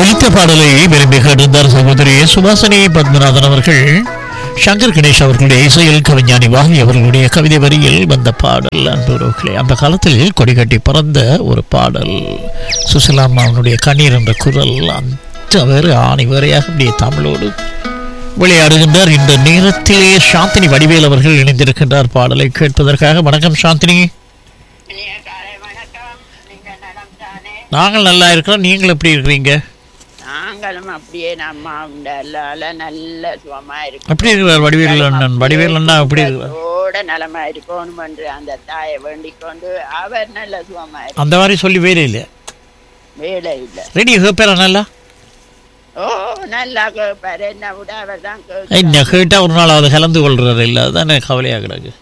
ஒலித்த பாடலை விரும்பி கேட்டிருந்தார் சகோதரி சுபாசனி பத்மநாதன் அவர்கள் சங்கர் கணேஷ் அவர்களுடைய இசையில் கவிஞானி வாலி அவர்களுடைய கவிதை வரியில் வந்த பாடல் அன்புறவுகளே அந்த காலத்தில் கொடிகட்டி பறந்த ஒரு பாடல் சுசிலாமா அவனுடைய கண்ணீர் என்ற குரல் அந்த வேறு ஆணி வேறையாக அப்படியே தமிழோடு விளையாடுகின்றார் இந்த நேரத்திலே சாந்தினி வடிவேல் அவர்கள் இணைந்திருக்கின்றார் பாடலை கேட்பதற்காக வணக்கம் சாந்தினி இனிய காலை வணக்கம் நீங்க நலம் தானே நாங்கள் நல்லா இருக்கிறோம் நீங்கள் எப்படி இருக்கிறீங்க நாங்களும் அப்படியே நம்ம அல்லால நல்ல சுகமா இருக்கும் எப்படி இருக்கிறார் வடிவேல் அண்ணன் வடிவேல் அண்ணா எப்படி இருக்கிறார் ஓட நலமா இருக்கணும் என்று அந்த தாயை வேண்டிக் கொண்டு அவர் நல்ல சுகமா இருக்கும் அந்த மாதிரி சொல்லி வேலை இல்லை வேலை இல்லை ரெடி கேட்பேரா நல்லா ஓ நல்லா கேட்பாரு என்ன விட அவர் தான் என்ன கேட்டா ஒரு நாள் அவர் கலந்து கொள்றாரு இல்லை அதுதான் எனக்கு கவலையா கிடக்கு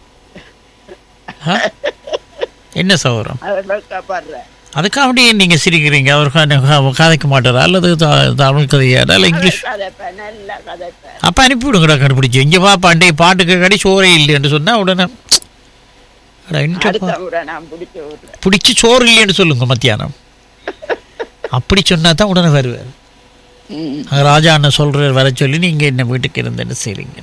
ஆ? என்ன சௌரம் அவர் வெக்கப்படுற அதுக்காக அப்படியே நீங்க சிரிக்கிறீங்க அவர் க- கதைக்க மாட்டாரா அல்லது த- தமிழ் கதையாடா இல்லை இங்கிலீஷ் கதைப்ப நல்லா கதைப்ப அப்போ அனுப்பிவிடுங்கடா கண்டுபிடிச்சி இங்கே பா பண்டைய பாட்டுக்கு கடை சோறே இல்லைன்னு சொன்னா உடனே அடா, என்னப்பா. அடுத்த முறை நான் பிடிச்சி விடுறேன் பிடிச்சி சோறு இல்லைன்னு சொல்லுங்க மத்தியானம் அப்படி சொன்னா தான் உடனே வருவார் ம், ராஜா அண்ணன் சொல்றாரு வர சொல்லி நீங்க என்ன வீட்டுக்கு இருந்து என்ன செய்றீங்க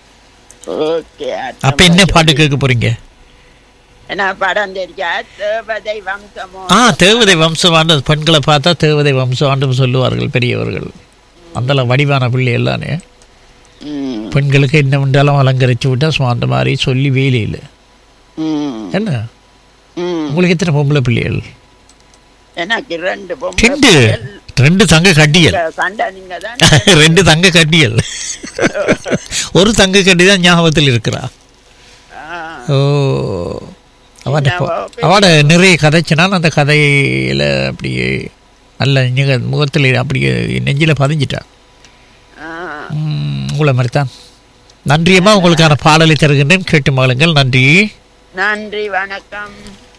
ஓகே அப்ப என்ன பாட்டு கேட்க போறீங்க என்ன படம் தெரியா தேவதை வம்சமோ ஆ தேவதை வம்சமாண்டு பெண்களை பார்த்தா தேவதை வம்சமாண்டு சொல்லுவார்கள் பெரியவர்கள் அந்த வடிவான பிள்ளை எல்லானே ம், பெண்களுக்கு என்ன உண்டாலும் அலங்கரிச்சு விட்டா சும்மா அந்த மாதிரி சொல்லி வேலையில் ம், என்ன ம். உங்களுக்கு எத்தனை பொம்பளை பிள்ளைகள் எனக்கு ரெண்டு பொம்பளை ரெண்டு பிள்ளைகள். ரெண்டு தங்க கட்டியல் கண்ட நீங்க தான் ரெண்டு தங்க கட்டியல் ஒரு தங்க கட்டி தான் ஞாபகத்தில் இருக்கிறா ஓ அவட அவட நிறைய கதைச்சினால் அந்த கதையில் அப்படியே நல்ல நிக முகத்தில் அப்படியே நெஞ்சில் பதிஞ்சிட்டா ம், உங்களை மாதிரி தான் நன்றியம்மா உங்களுக்கான பாடலை தருகின்றேன் கேட்டு மகளுங்கள் நன்றி நன்றி வணக்கம்